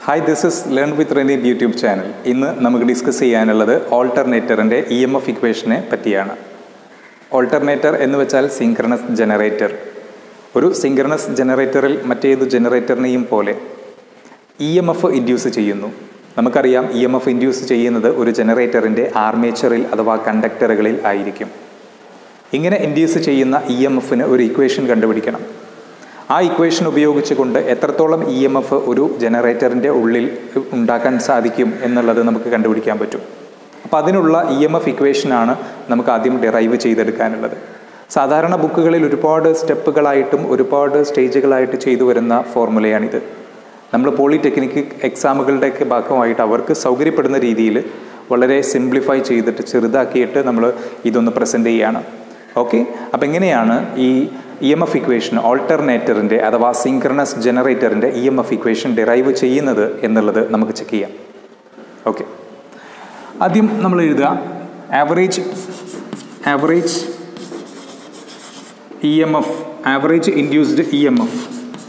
hi this is learn with Reneeb YouTube channel ഇന്ന് നമുക്ക് discuss ചെയ്യാനുള്ളത് ഓൾട്ടർനേറ്ററിൻ്റെ ഇ എം എഫ് ഇക്വേഷനെ പറ്റിയാണ് ഓൾട്ടർനേറ്റർ എന്ന് വെച്ചാൽ സിങ്ക്രണസ് ജനറേറ്റർ ഒരു സിങ്ക്രണസ് ജനറേറ്ററിൽ മറ്റേത് ജനറേറ്ററിനെയും പോലെ ഇ എം എഫ് ഇൻഡ്യൂസ് ചെയ്യുന്നു നമുക്കറിയാം ഇ എം എഫ് ഇൻഡ്യൂസ് ചെയ്യുന്നത് ഒരു ജനറേറ്ററിൻ്റെ ആർമേച്ചറിൽ അഥവാ കണ്ടക്ടറുകളിൽ ആയിരിക്കും ഇങ്ങനെ ഇൻഡ്യൂസ് ചെയ്യുന്ന ഇ എം എഫിന് ഒരു ഇക്വേഷൻ കണ്ടുപിടിക്കണം ആ ഇക്വേഷൻ ഉപയോഗിച്ചുകൊണ്ട് എത്രത്തോളം ഇ എം എഫ് ഒരു ജനറേറ്ററിൻ്റെ ഉള്ളിൽ ഉണ്ടാക്കാൻ സാധിക്കും എന്നുള്ളത് നമുക്ക് കണ്ടുപിടിക്കാൻ പറ്റും അപ്പോൾ അതിനുള്ള ഇ എം എഫ് ഇക്വേഷനാണ് നമുക്ക് ആദ്യം ഡിറൈവ് ചെയ്തെടുക്കാനുള്ളത് സാധാരണ ബുക്കുകളിൽ ഒരുപാട് സ്റ്റെപ്പുകളായിട്ടും ഒരുപാട് സ്റ്റേജുകളായിട്ട് ചെയ്തു വരുന്ന ഫോർമുലയാണിത് നമ്മൾ പോളിടെക്നിക്ക് എക്സാമുകളുടെയൊക്കെ ഭാഗമായിട്ട് അവർക്ക് സൗകര്യപ്പെടുന്ന രീതിയിൽ വളരെ സിംപ്ലിഫൈ ചെയ്തിട്ട് ചെറുതാക്കിയിട്ട് നമ്മൾ ഇതൊന്ന് പ്രസൻറ്റ് ചെയ്യുകയാണ് ഓക്കെ അപ്പം എങ്ങനെയാണ് ഈ ഇ എം എഫ് ഇക്വേഷൻ ഓൾട്ടർനേറ്ററിൻ്റെ അഥവാ സിങ്ക്രണസ് ജനറേറ്ററിൻ്റെ E M F equation derive ചെയ്യുന്നത് എന്നുള്ളത് നമുക്ക് ചെക്ക് ചെയ്യാം ഓക്കെ ആദ്യം നമ്മൾ എഴുതുക average average E M F average induced E M F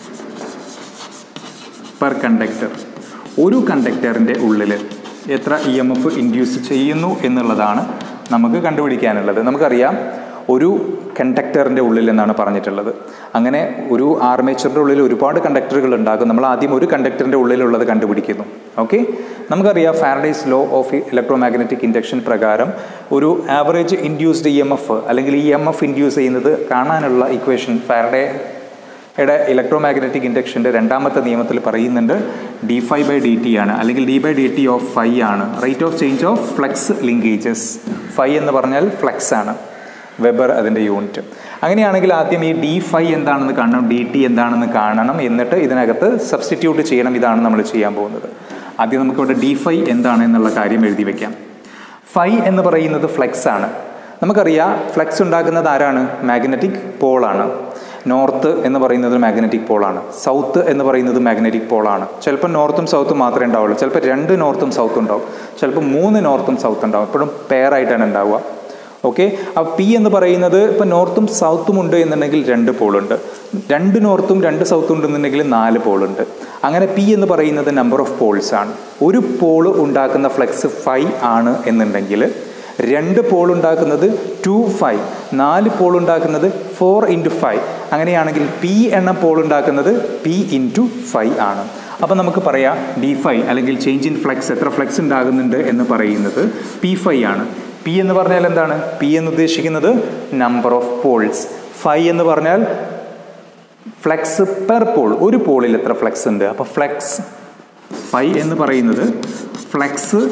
per conductor ഒരു കണ്ടക്ടറിൻ്റെ ഉള്ളിൽ എത്ര ഇ എം എഫ് ഇൻഡ്യൂസ് ചെയ്യുന്നു എന്നുള്ളതാണ് നമുക്ക് കണ്ടുപിടിക്കാനുള്ളത് നമുക്കറിയാം ഒരു കണ്ടക്ടറിൻ്റെ ഉള്ളിൽ എന്നാണ് പറഞ്ഞിട്ടുള്ളത് അങ്ങനെ ഒരു ആർമേച്ചറിൻ്റെ ഉള്ളിൽ ഒരുപാട് കണ്ടക്ടറുകൾ ഉണ്ടാകും നമ്മൾ ആദ്യം ഒരു കണ്ടക്ടറിൻ്റെ ഉള്ളിലുള്ളത് കണ്ടുപിടിക്കുന്നു ഓക്കെ നമുക്കറിയാം Faraday's law of electromagnetic induction പ്രകാരം ഒരു average induced E M F അല്ലെങ്കിൽ ഇ എം എഫ് ഇൻഡ്യൂസ് ചെയ്യുന്നത് കാണാനുള്ള ഇക്വേഷൻ ഫാരഡേ യുടെ ഇലക്ട്രോ മാഗ്നറ്റിക് ഇൻഡക്ഷൻ്റെ രണ്ടാമത്തെ നിയമത്തിൽ പറയുന്നുണ്ട് D five by D T ആണ് അല്ലെങ്കിൽ D by D T of phi ആണ് rate of change of flux linkages phi എന്ന് പറഞ്ഞാൽ ഫ്ലക്സ് ആണ് വെബർ അതിൻ്റെ യൂണിറ്റ് അങ്ങനെയാണെങ്കിൽ ആദ്യം ഈ ഡി ഫൈ എന്താണെന്ന് കാണണം ഡി ടി എന്താണെന്ന് കാണണം എന്നിട്ട് ഇതിനകത്ത് സബ്സ്റ്റിറ്റ്യൂട്ട് ചെയ്യണം ഇതാണ് നമ്മൾ ചെയ്യാൻ പോകുന്നത് ആദ്യം നമുക്കിവിടെ ഡി ഫൈ എന്താണ് എന്നുള്ള കാര്യം എഴുതി വെക്കാം ഫൈ എന്ന് പറയുന്നത് ഫ്ലെക്സ് ആണ് നമുക്കറിയാം ഫ്ലെക്സ് ഉണ്ടാക്കുന്നത് ആരാണ് മാഗ്നറ്റിക് പോളാണ് നോർത്ത് എന്ന് പറയുന്നത് മാഗ്നറ്റിക് പോളാണ് സൗത്ത് എന്ന് പറയുന്നത് മാഗ്നറ്റിക് പോളാണ് ചിലപ്പോൾ നോർത്തും സൗത്തും മാത്രമേ ഉണ്ടാവുള്ളൂ ചിലപ്പോൾ രണ്ട് നോർത്തും സൗത്തും ഉണ്ടാവും ചിലപ്പോൾ മൂന്ന് നോർത്തും സൗത്ത് ഉണ്ടാവും എപ്പോഴും പെയറായിട്ടാണ് ഉണ്ടാവുക ഓക്കെ അപ്പോൾ പി എന്ന് പറയുന്നത് ഇപ്പോൾ നോർത്തും സൗത്തും ഉണ്ട് എന്നുണ്ടെങ്കിൽ രണ്ട് പോളുണ്ട് രണ്ട് നോർത്തും രണ്ട് സൗത്തും ഉണ്ടെന്നുണ്ടെങ്കിൽ നാല് പോളുണ്ട് അങ്ങനെ പി എന്ന് പറയുന്നത് നമ്പർ ഓഫ് പോൾസ് ആണ് ഒരു പോള് ഉണ്ടാക്കുന്ന ഫ്ലെക്സ് ഫൈവ് ആണ് എന്നുണ്ടെങ്കിൽ രണ്ട് പോൾ ഉണ്ടാക്കുന്നത് ടു ഫൈവ് നാല് പോൾ ഉണ്ടാക്കുന്നത് ഫോർ ഇൻറ്റു ഫൈവ് അങ്ങനെയാണെങ്കിൽ പി എണ്ണം പോൾ ഉണ്ടാക്കുന്നത് പി ഇൻറ്റു ഫൈവ് ആണ് അപ്പോൾ നമുക്ക് പറയാം ഡി ഫൈവ് അല്ലെങ്കിൽ ചേഞ്ച് ഇൻ ഫ്ലെക്സ് എത്ര ഫ്ലെക്സ് ഉണ്ടാകുന്നുണ്ട് എന്ന് പറയുന്നത് പി ഫൈവ് ആണ് പി എന്ന് പറഞ്ഞാൽ എന്താണ് പി എന്ന് ഉദ്ദേശിക്കുന്നത് നമ്പർ ഓഫ് പോൾസ് ഫൈവ് എന്ന് പറഞ്ഞാൽ ഫ്ലെക്സ് പെർ പോൾ ഒരു പോളിൽ എത്ര ഫ്ലെക്സ് ഉണ്ട് അപ്പോൾ ഫ്ലെക്സ് ഫൈവ് എന്ന് പറയുന്നത് ഫ്ലെക്സ്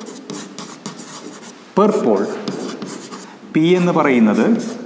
പെർ പോൾ പി എന്ന് പറയുന്നത്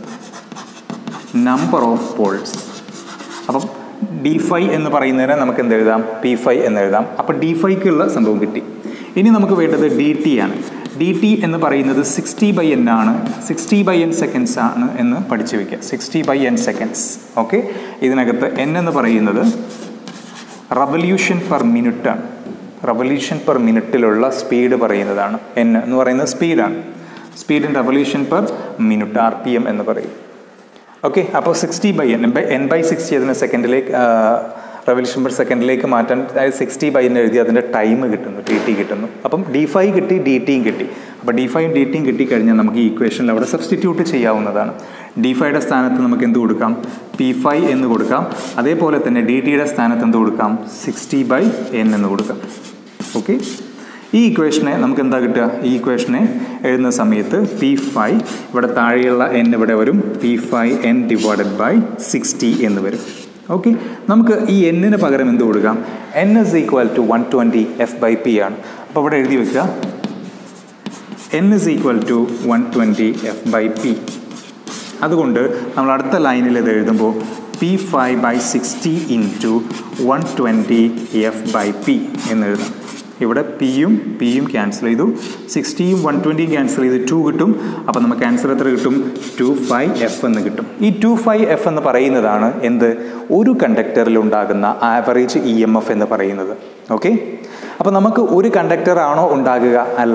നമ്പർ ഓഫ് പോൾസ് അപ്പം ഡി ഫൈവ് എന്ന് പറയുന്നതിനെ നമുക്ക് എന്ത് എഴുതാം പി ഫൈവ് എന്ന് എഴുതാം അപ്പോൾ ഡി ഫൈക്കുള്ള സംഭവം കിട്ടി ഇനി നമുക്ക് വേണ്ടത് ഡി ടി ആണ് ഡി ടി എന്ന് പറയുന്നത് സിക്സ്റ്റി ബൈ എൻ ആണ് സിക്സ്റ്റി ബൈ എൻ സെക്കൻഡ്സ് ആണ് എന്ന് പഠിച്ചു വയ്ക്കുക sixty by N seconds okay ഇതിനകത്ത് എൻ എന്ന് പറയുന്നത് റവല്യൂഷൻ പെർ മിനിറ്റ് ആണ് റവല്യൂഷൻ പെർ മിനിറ്റിലുള്ള സ്പീഡ് പറയുന്നതാണ് എൻ എന്ന് പറയുന്നത് സ്പീഡാണ് speed in revolution per minute R P M എന്ന് പറയും ഓക്കെ അപ്പോൾ sixty by N by N by sixty അതിന് സെക്കൻഡിലേക്ക് റവല്യൂഷൻ പെർ സെക്കൻഡിലേക്ക് മാറ്റാൻ അതായത് സിക്സ്റ്റി ബൈ എന്ന് എഴുതി അതിൻ്റെ ടൈം കിട്ടുന്നു ടി ടി കിട്ടുന്നു അപ്പം ഡി ഫൈവ് കിട്ടി ഡി ടിയും കിട്ടി അപ്പോൾ ഡി ഫൈവും ഡി ടിയും കിട്ടിക്കഴിഞ്ഞാൽ നമുക്ക് ഈ ഇക്വേഷനിൽ അവിടെ സബ്സ്റ്റിറ്റ്യൂട്ട് ചെയ്യാവുന്നതാണ് ഡി ഫൈയുടെ സ്ഥാനത്ത് നമുക്ക് എന്ത് കൊടുക്കാം പി ഫൈവ് എന്ന് കൊടുക്കാം അതേപോലെ തന്നെ ഡി ടിയുടെ സ്ഥാനത്ത് എന്ത് കൊടുക്കാം സിക്സ്റ്റി ബൈ എൻ എന്ന് കൊടുക്കാം ഓക്കെ ഈ ഇക്വേഷനെ നമുക്ക് എന്താ കിട്ടുക ഈ ഇക്വേഷനെ എഴുതുന്ന സമയത്ത് പി ഫൈവ് ഇവിടെ താഴെയുള്ള എൻ ഇവിടെ വരും P five N divided by sixty എന്ന് വരും ഓക്കെ നമുക്ക് ഈ എന്നിന് പകരം എന്ത് കൊടുക്കാം N is equal to one twenty F by P ആണ് അപ്പോൾ ഇവിടെ എഴുതി വെക്കുക N is equal to one twenty F by P അതുകൊണ്ട് നമ്മൾ അടുത്ത ലൈനിൽ ഇത് എഴുതുമ്പോൾ P five by sixty into one twenty F by P എന്ന് എഴുതാം ഇവിടെ പിയും പിയും ക്യാൻസൽ ചെയ്തു സിക്സ്റ്റിയും വൺ ട്വൻറ്റിയും ക്യാൻസൽ ചെയ്ത് ടു കിട്ടും അപ്പോൾ നമുക്ക് ആൻസർ എത്ര കിട്ടും ടു ഫൈവ് എഫ് എന്ന് കിട്ടും ഈ ടു ഫൈവ് എഫ് എന്ന് പറയുന്നതാണ് എന്ത് ഒരു കണ്ടക്ടറിൽ ഉണ്ടാകുന്ന ആവറേജ് ഇ എം എഫ് എന്ന് പറയുന്നത് ഓക്കെ അപ്പോൾ നമുക്ക് ഒരു കണ്ടക്ടർ ആണോ ഉണ്ടാകുക അല്ല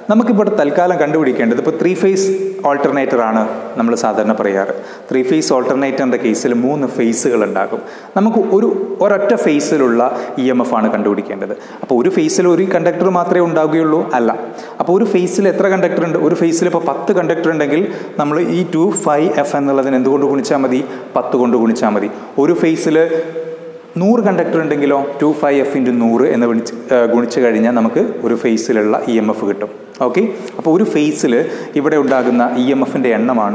നമുക്കിവിടെ തൽക്കാലം കണ്ടുപിടിക്കേണ്ടത് ഇപ്പോൾ ത്രീ ഫേസ് ഓൾട്ടർനേറ്റർ ആണ് നമ്മൾ സാധാരണ പറയാറ് ത്രീ ഫേസ് ഓൾട്ടർനേറ്ററിൻ്റെ കേസിൽ മൂന്ന് ഫേസുകൾ ഉണ്ടാകും നമുക്ക് ഒരു ഒരൊറ്റ ഫേസിലുള്ള ഇ എം എഫ് ആണ് കണ്ടുപിടിക്കേണ്ടത് അപ്പോൾ ഒരു ഫേസിൽ ഒരു കണ്ടക്ടർ മാത്രമേ ഉണ്ടാവുകയുള്ളൂ അല്ല അപ്പോൾ ഒരു ഫേസിൽ എത്ര കണ്ടക്ടർ ഉണ്ട് ഒരു ഫേസിൽ ഇപ്പോൾ പത്ത് കണ്ടക്ടർ ഉണ്ടെങ്കിൽ നമ്മൾ ഈ ടു ഫൈവ് എഫ് എന്നുള്ളതിന് എന്തുകൊണ്ട് ഗുണിച്ചാൽ മതി പത്ത് കൊണ്ട് ഗുണിച്ചാൽ മതി ഒരു ഫേസിൽ നൂറ് കണ്ടക്ടർ ഉണ്ടെങ്കിലോ ടു ഫൈവ് എഫ് ഇൻറ്റു നൂറ് എന്ന് വിളിച്ച് ഗുണിച്ച് കഴിഞ്ഞാൽ നമുക്ക് ഒരു ഫേസിലുള്ള ഇ എം എഫ് കിട്ടും ഓക്കെ അപ്പോൾ ഒരു ഫേസിൽ ഇവിടെ ഉണ്ടാകുന്ന ഇ എം എഫിൻ്റെ എണ്ണമാണ്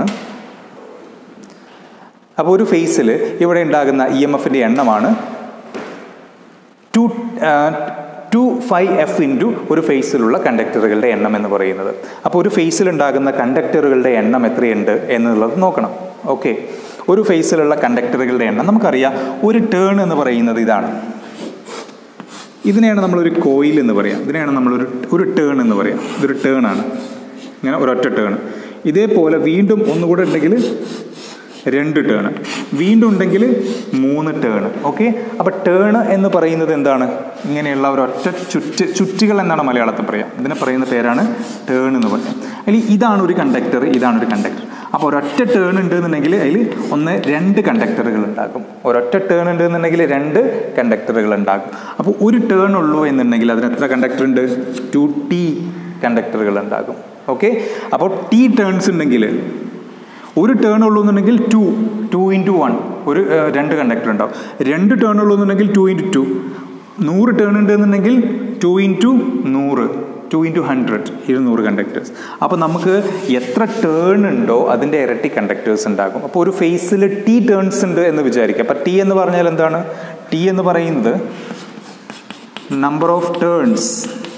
അപ്പോൾ ഒരു ഫേസിൽ ഇവിടെ ഉണ്ടാകുന്ന ഇ എം എഫിൻ്റെ എണ്ണമാണ് two two five F into ഒരു ഫേസിലുള്ള കണ്ടക്ടറുകളുടെ എണ്ണം എന്ന് പറയുന്നത് അപ്പോൾ ഒരു ഫേസിലുണ്ടാകുന്ന കണ്ടക്ടറുകളുടെ എണ്ണം എത്രയുണ്ട് എന്നുള്ളത് നോക്കണം ഓക്കെ ഒരു ഫേസിലുള്ള കണ്ടക്ടറുകളുടെ എണ്ണം നമുക്കറിയാം ഒരു ടേൺ എന്ന് പറയുന്നത് ഇതാണ് ഇതിനെയാണ് നമ്മളൊരു കോയിൽ എന്ന് പറയാം ഇതിനെയാണ് നമ്മളൊരു ഒരു ടേൺ എന്ന് പറയാം ഇതൊരു ടേൺ ആണ് ഇങ്ങനെ ഒരൊറ്റ ടേൺ ഇതേപോലെ വീണ്ടും ഒന്നുകൂടെ ഉണ്ടെങ്കിൽ രണ്ട് ടേൺ വീണ്ടും ഉണ്ടെങ്കിൽ മൂന്ന് ടേൺ ഓക്കെ അപ്പോൾ ടേൺ എന്ന് പറയുന്നത് എന്താണ് ഇങ്ങനെയുള്ള ഒരൊറ്റ ചുറ്റ് ചുറ്റുകൾ എന്നാണ് മലയാളത്തിൽ പറയാം ഇതിനെ പറയുന്ന പേരാണ് ടേൺ എന്ന് പറയാം അതിൽ ഇതാണ് ഒരു കണ്ടക്ടർ ഇതാണ് ഒരു കണ്ടക്ടർ അപ്പോൾ ഒരൊറ്റ ടേൺ ഉണ്ട് എന്നുണ്ടെങ്കിൽ അതിൽ ഒന്ന് രണ്ട് കണ്ടക്ടറുകൾ ഉണ്ടാകും ഒരൊറ്റ ടേൺ ഉണ്ട് എന്നുണ്ടെങ്കിൽ രണ്ട് കണ്ടക്ടറുകൾ ഉണ്ടാകും അപ്പോൾ ഒരു ടേൺ ഉള്ളൂ എന്നുണ്ടെങ്കിൽ അതിന് എത്ര കണ്ടക്ടർ ഉണ്ട് ടു ടി കണ്ടക്ടറുകൾ ഉണ്ടാകും ഓക്കെ അപ്പോൾ ടി ടേൺസ് ഉണ്ടെങ്കിൽ ഒരു ടേൺ ഉള്ളൂ എന്നുണ്ടെങ്കിൽ ടു ടു ഇൻറ്റു വൺ ഒരു ഏഹ്, രണ്ട് കണ്ടക്ടർ ഉണ്ടാവും രണ്ട് ടേൺ ഉള്ളൂ എന്നുണ്ടെങ്കിൽ ടു ഇൻറ്റു ടു നൂറ് ടേൺ ഉണ്ട് എന്നുണ്ടെങ്കിൽ ടു ഇൻറ്റു നൂറ് ടു ഇൻറ്റു ഹൺഡ്രഡ് ഇരുന്നൂറ് കണ്ടക്ടേഴ്സ് അപ്പോൾ നമുക്ക് എത്ര ടേൺ ഉണ്ടോ അതിൻ്റെ ഇരട്ടി കണ്ടക്ടേഴ്സ് ഉണ്ടാകും അപ്പോൾ ഒരു ഫേസിൽ ടി ടേൺസ് ഉണ്ട് എന്ന് വിചാരിക്കുക അപ്പോൾ ടി എന്ന് പറഞ്ഞാൽ എന്താണ് ടി എന്ന് പറയുന്നത് number of turns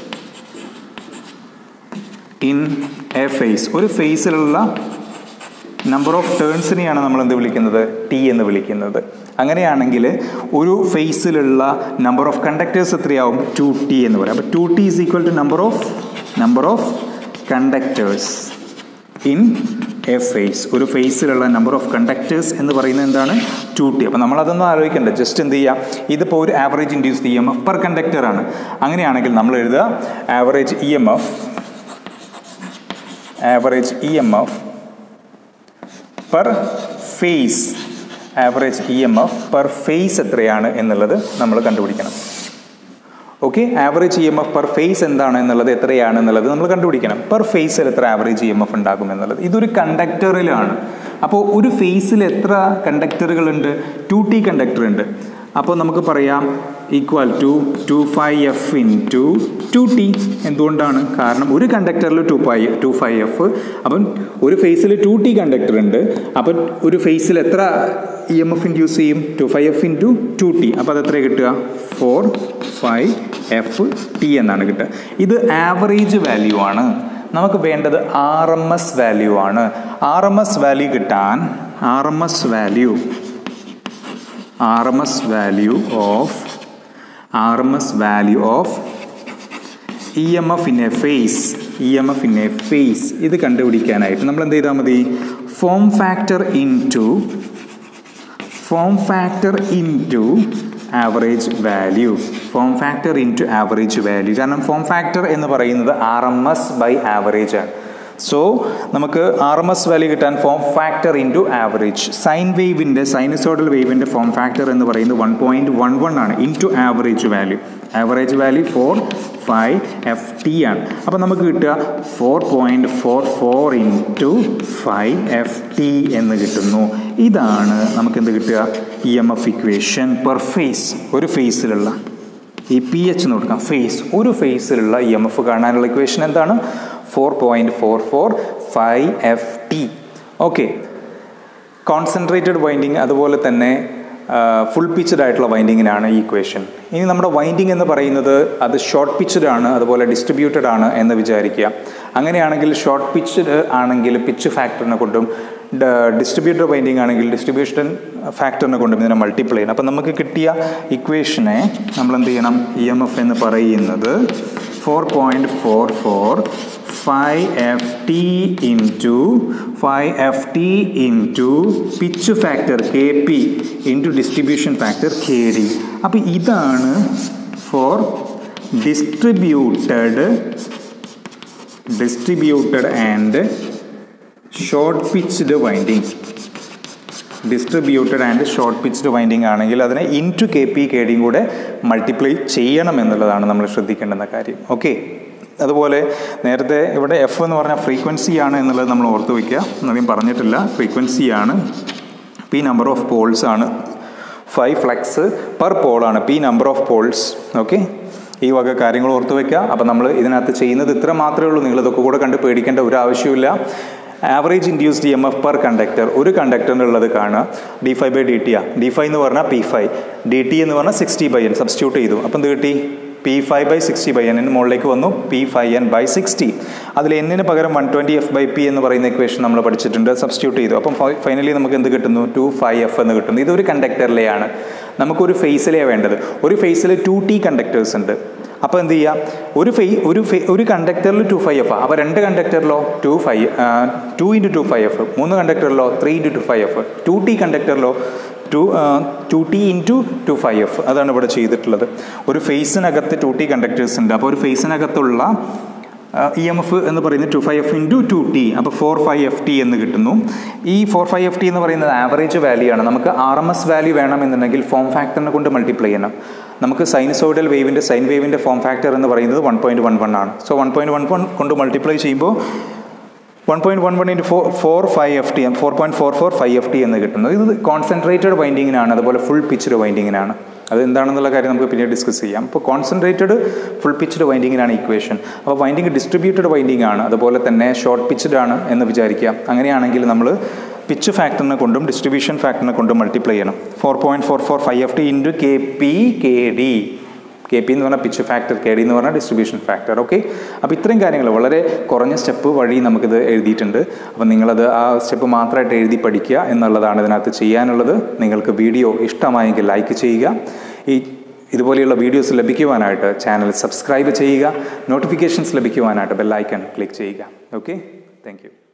in a phase ഒരു ഫേസിലുള്ള നമ്പർ ഓഫ് ടേൺസിനെയാണ് നമ്മൾ എന്ത് വിളിക്കുന്നത് ടി എന്ന് വിളിക്കുന്നത് അങ്ങനെയാണെങ്കിൽ ഒരു ഫേസിലുള്ള നമ്പർ ഓഫ് കണ്ടക്ടേഴ്സ് എത്രയാവും ടു ടി എന്ന് പറയാം അപ്പോൾ two T is equal to number of number of conductors in a phase ഒരു ഫേസിലുള്ള നമ്പർ ഓഫ് കണ്ടക്ടേഴ്സ് എന്ന് പറയുന്നത് എന്താണ് ടു ടി അപ്പോൾ നമ്മളതൊന്നും ആലോചിക്കണ്ട ജസ്റ്റ് എന്ത് ചെയ്യാം ഇതിപ്പോൾ ഒരു average induce E M F per conductor ആണ് അങ്ങനെയാണെങ്കിൽ നമ്മൾ എഴുതുക average E M F average E M F per phase average E M F per phase എത്രയാണ് എന്നുള്ളത് നമ്മൾ കണ്ടുപിടിക്കണം okay average E M F per phase എന്താണ് എന്നുള്ളത് എത്രയാണ് എന്നുള്ളത് നമ്മൾ കണ്ടുപിടിക്കണം പെർ ഫേസിൽ എത്ര ആവറേജ് ഇ എം എഫ് ഉണ്ടാകും എന്നുള്ളത് ഇതൊരു കണ്ടക്ടറിലാണ് അപ്പോൾ ഒരു ഫേസിൽ എത്ര കണ്ടക്ടറുകളുണ്ട് ടു ടി കണ്ടക്ടർ ഉണ്ട് അപ്പോൾ നമുക്ക് പറയാം equal to two five F into two T എന്തുകൊണ്ടാണ് കാരണം ഒരു കണ്ടക്ടറിൽ two five two five F അപ്പം ഒരു ഫേസിൽ ടു ടി കണ്ടക്ടർ ഉണ്ട് അപ്പം ഒരു ഫേസിൽ എത്ര ഇ എം എഫ് ഇൻഡ്യൂസ് ചെയ്യും two five F into two T അപ്പോൾ അത് എത്ര കിട്ടുക ഫോർ ഫൈവ് എഫ് ടി എന്നാണ് കിട്ടുക ഇത് ആവറേജ് വാല്യൂ ആണ് നമുക്ക് വേണ്ടത് ആർ എം എസ് വാല്യൂ ആണ് ആർ എം എസ് വാല്യൂ കിട്ടാൻ R M S value R M S value of R M S value of E M F in a phase E M F in a phase ഇത് കണ്ടുപിടിക്കാനായിട്ട് നമ്മൾ എന്ത് ചെയ്താൽ മതി form factor into form factor into average value form factor into average value കാരണം form factor എന്ന് പറയുന്നത് R M S by average ആണ് സോ നമുക്ക് ആർ എം എസ് വാല്യൂ കിട്ടാൻ form factor into average sine വേവിൻ്റെ sinusoidal വേവിൻ്റെ form factor എന്ന് പറയുന്നത് വൺ പോയിൻറ്റ് വൺ വൺ ആണ് into average value average value four five F T ആണ് അപ്പോൾ നമുക്ക് കിട്ടുക four point four four into five F T എന്ന് കിട്ടുന്നു ഇതാണ് നമുക്ക് എന്ത് കിട്ടുക E M F equation per phase ഒരു ഫേസിലുള്ള ഈ പി എച്ച് എന്ന് കൊടുക്കാം ഫേസ് ഒരു ഫേസിലുള്ള ഇ എം എഫ് കാണാനുള്ള ഇക്വേഷൻ എന്താണ് four point four four five F T okay concentrated winding അതുപോലെ തന്നെ ഫുൾ പിച്ചഡ് ആയിട്ടുള്ള വൈൻഡിങ്ങിനാണ് ഈ ഇക്വേഷൻ ഇനി നമ്മുടെ വൈൻഡിങ് എന്ന് പറയുന്നത് അത് ഷോർട്ട് പിച്ചഡ് ആണ് അതുപോലെ ഡിസ്ട്രിബ്യൂട്ടഡ് ആണ് എന്ന് വിചാരിക്കുക അങ്ങനെയാണെങ്കിൽ ഷോർട്ട് പിച്ചഡ് ആണെങ്കിൽ പിച്ച് ഫാക്ടറിനെ കൊണ്ടും ഡിസ്ട്രിബ്യൂട്ടർ വൈൻഡിങ് ആണെങ്കിൽ ഡിസ്ട്രിബ്യൂഷൻ ഫാക്ടറിനെ കൊണ്ടും ഇതിനെ മൾട്ടിപ്ലൈ ചെയ്യണം അപ്പം നമുക്ക് കിട്ടിയ ഇക്വേഷനെ നമ്മൾ എന്ത് ചെയ്യണം ഇ എം എഫ് എന്ന് പറയുന്നത് four point four four five F T into five F T into pitch factor K P into distribution factor K D അപ്പോൾ ഇതാണ് four distributed distributed and short pitched winding distributed and short pitched winding ആണെങ്കിൽ അതിനെ into K P K ഡിയും കൂടെ multiply ചെയ്യണം എന്നുള്ളതാണ് നമ്മൾ ശ്രദ്ധിക്കേണ്ടുന്ന കാര്യം ഓക്കെ അതുപോലെ നേരത്തെ ഇവിടെ എഫ് എന്ന് പറഞ്ഞാൽ ഫ്രീക്വൻസി ആണ് എന്നുള്ളത് നമ്മൾ ഓർത്ത് വയ്ക്കുക അധികം പറഞ്ഞിട്ടില്ല ഫ്രീക്വൻസി ആണ് പി നമ്പർ ഓഫ് പോൾസ് ആണ് ഫൈവ് ഫ്ലക്സ് പെർ പോളാണ് P number of poles okay ഈ വക കാര്യങ്ങൾ ഓർത്ത് വയ്ക്കുക അപ്പോൾ നമ്മൾ ഇതിനകത്ത് ചെയ്യുന്നത് ഇത്ര മാത്രമേ ഉള്ളൂ നിങ്ങളിതൊക്കെ കൂടെ കണ്ട് പേടിക്കേണ്ട ഒരു ആവശ്യമില്ല average induced E M F per conductor ഒരു കണ്ടക്ടറിനുള്ളത് കാണുക D five by D T ആ ഡി ഫൈവ് എന്ന് പറഞ്ഞാൽ പി ഫൈവ് ഡി ടി എന്ന് പറഞ്ഞാൽ സിക്സ്റ്റി ബൈ എൻ സബ്സ്റ്റിറ്റ്യൂട്ട് ചെയ്തു അപ്പം എന്ത് കിട്ടി P five by sixty by എന്നിന് മുകളിലേക്ക് വന്നു P five N by sixty അതിൽ എന്നിന് പകരം one twenty F by P എന്ന് പറയുന്ന ഇക്വേഷൻ നമ്മൾ പഠിച്ചിട്ടുണ്ട് സബ്സ്റ്റിറ്റ്യൂട്ട് ചെയ്തു അപ്പം ഫൈനലി നമുക്ക് എന്ത് കിട്ടുന്നു ടു ഫൈവ് എഫ് എന്ന് കിട്ടുന്നു ഇതൊരു കണ്ടക്ടറിലെയാണ് നമുക്കൊരു ഫേസിലേ വേണ്ടത് ഒരു ഫേസിൽ ടു ടി കണ്ടക്ടേഴ്സ് ഉണ്ട് അപ്പോൾ എന്ത് ചെയ്യുക ഒരു ഫേ ഒരു ഫേ ഒരു കണ്ടക്ടറിൽ ടു ഫൈവ് എഫ് അപ്പോൾ രണ്ട് കണ്ടക്ടറിലോ two five two into two five F മൂന്ന് കണ്ടക്ടറിലോ three into two five F two T കണ്ടക്ടറിലോ two two T into two five F അതാണ് ഇവിടെ ചെയ്തിട്ടുള്ളത് ഒരു ഫേസിനകത്ത് ടു ടി കണ്ടക്ടേഴ്സ് ഉണ്ട് അപ്പോൾ ഒരു ഫേസിനകത്തുള്ള ഇ എം എഫ് എന്ന് പറയുന്നത് two five F into two T അപ്പോൾ ഫോർ ഫൈവ് എഫ് ടി എന്ന് കിട്ടുന്നു ഈ ഫോർ ഫൈവ് എഫ് ടി എന്ന് പറയുന്നത് ആവറേജ് വാല്യൂ ആണ് നമുക്ക് ആർ എം എസ് വാല്യൂ വേണമെന്നുണ്ടെങ്കിൽ ഫോം ഫാക്ടറിനെ കൊണ്ട് മൾട്ടിപ്ലൈ ചെയ്യണം നമുക്ക് സൈനസോയിഡൽ വേവിൻ്റെ സൈൻ വേവിൻ്റെ ഫോം ഫാക്ടർ എന്ന് പറയുന്നത് വൺ പോയിൻറ്റ് വൺ വൺ ആണ് so one point one one കൊണ്ട് മൾട്ടിപ്ലൈ ചെയ്യുമ്പോൾ one point one one into four four five F T four point four four five F T എന്ന് കിട്ടുന്നത് ഇത് കോൺസെൻട്രേറ്റഡ് വൈൻഡിങ്ങിനാണ് അതുപോലെ ഫുൾ പിച്ച്ഡ് വൈൻഡിങ്ങിനാണ് അത് എന്താണെന്നുള്ള കാര്യം നമുക്ക് പിന്നീട് ഡിസ്കസ് ചെയ്യാം അപ്പോൾ കോൺസെൻട്രേറ്റഡ് ഫുൾ പിച്ച്ഡ് വൈൻഡിങ്ങിനാണ് ഇക്വേഷൻ അപ്പോൾ വൈൻഡിങ് ഡിസ്ട്രിബ്യൂട്ടഡ് വൈൻഡിങ് ആണ് അതുപോലെ തന്നെ ഷോർട്ട് പിച്ച്ഡ് ആണ് എന്ന് വിചാരിക്കുക അങ്ങനെയാണെങ്കിൽ നമ്മൾ പിച്ച് ഫാക്ടറിനെ കൊണ്ടും ഡിസ്ട്രിബ്യൂഷൻ ഫാക്ടറിനെ കൊണ്ടും മൾട്ടിപ്ലൈ ചെയ്യണം four point four four five F T into K P K D K P എന്ന് പറഞ്ഞാൽ പിച്ച് ഫാക്ടർ കെ ഡി എന്ന് പറഞ്ഞാൽ ഡിസ്ട്രിബ്യൂഷൻ ഫാക്ടർ ഓക്കെ അപ്പോൾ ഇത്രയും കാര്യങ്ങൾ വളരെ കുറഞ്ഞ സ്റ്റെപ്പ് വഴി നമുക്കിത് എഴുതിയിട്ടുണ്ട് അപ്പോൾ നിങ്ങളത് ആ സ്റ്റെപ്പ് മാത്രമായിട്ട് എഴുതി പഠിക്കുക എന്നുള്ളതാണ് ഇതിനകത്ത് ചെയ്യാനുള്ളത് നിങ്ങൾക്ക് വീഡിയോ ഇഷ്ടമായെങ്കിൽ ലൈക്ക് ചെയ്യുക ഈ ഇതുപോലെയുള്ള വീഡിയോസ് ലഭിക്കുവാനായിട്ട് ചാനൽ സബ്സ്ക്രൈബ് ചെയ്യുക നോട്ടിഫിക്കേഷൻസ് ലഭിക്കുവാനായിട്ട് ബെല്ലൈക്കൺ ക്ലിക്ക് ചെയ്യുക ഓക്കെ താങ്ക്